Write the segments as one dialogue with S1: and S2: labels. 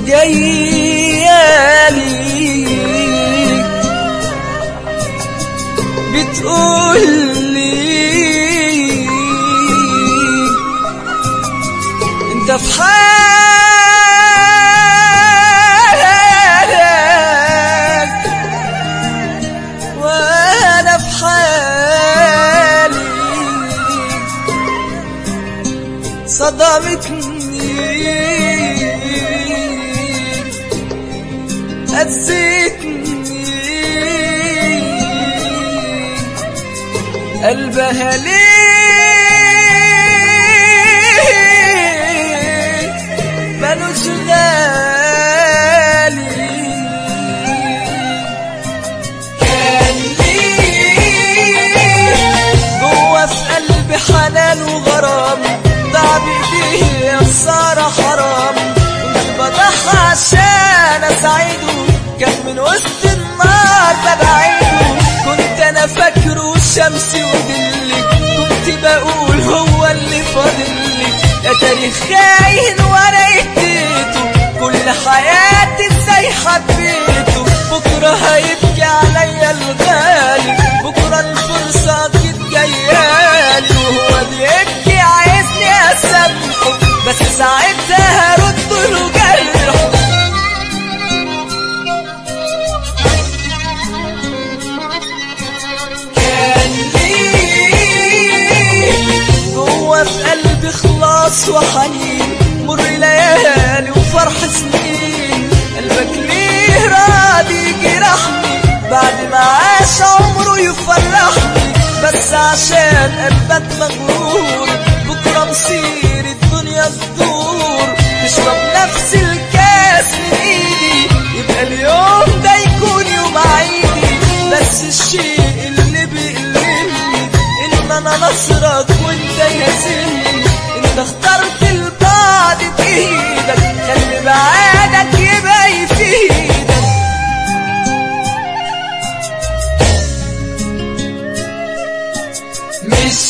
S1: جايالي بتقول لي انت في حالك وانا في حالي صدمتني أذيتني قلبها ليه ملوش غالي كان ليه جوا في قلبي حنان وغرام ضاع بايديه يا خسارة حرام كنت بضحى عشان اساعده كان من وسط النار ببعيده كنت انا فاكره شمسي ودلي كنت بقول هو اللي فاضلي يا تاريخ خاين وانا اديته كل حياتي ازاي حبيته بكره هيبكي عليا الغالي بكره الفرصه اكيد جايالي وهو بيبكي عايزني اسامحه بس ساعتها هرد له جرحه كان ليه جوا في قلبي خلاص وحنين مر ليالي وفرح سنين قلبك ليه راضي يجرحني بعد ما عاش عمره يفرحني بس عشان قلبك مغرور بكره مصير الدنيا تدور تشرب نفس الكاس من ايدي يبقى اليوم ده يكون يوم عيدي بس الشيء اللي بيقلقني ان انا نصرك وانت يهزمني انت اخترت البعد بايدك خلي بعادك يبقى يفيدك مش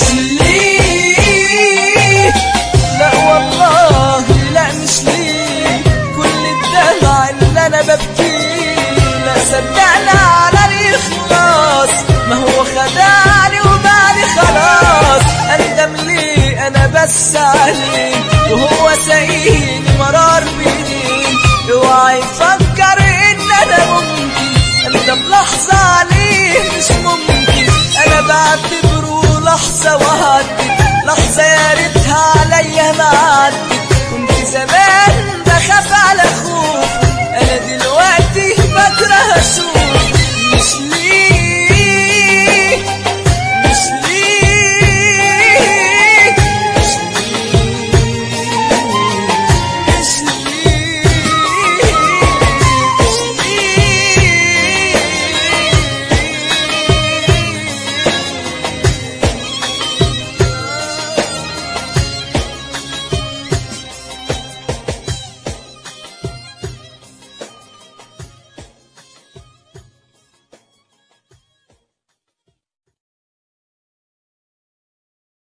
S1: ليه لا والله لا مش ليه كل الدمع اللي انا ببكيه لا صدقنا على الاخلاص ما هو خدعني وبعد خلاص اندم ليه انا بس عليه وهو ساقيني مرار بايديه اوعى يفكر ان انا ممكن اندم لحظه عليه مش ممكن انا بعتبره لحظة وهدت لحظة يا ريتها عليا ما عدت كنت زمان بخاف على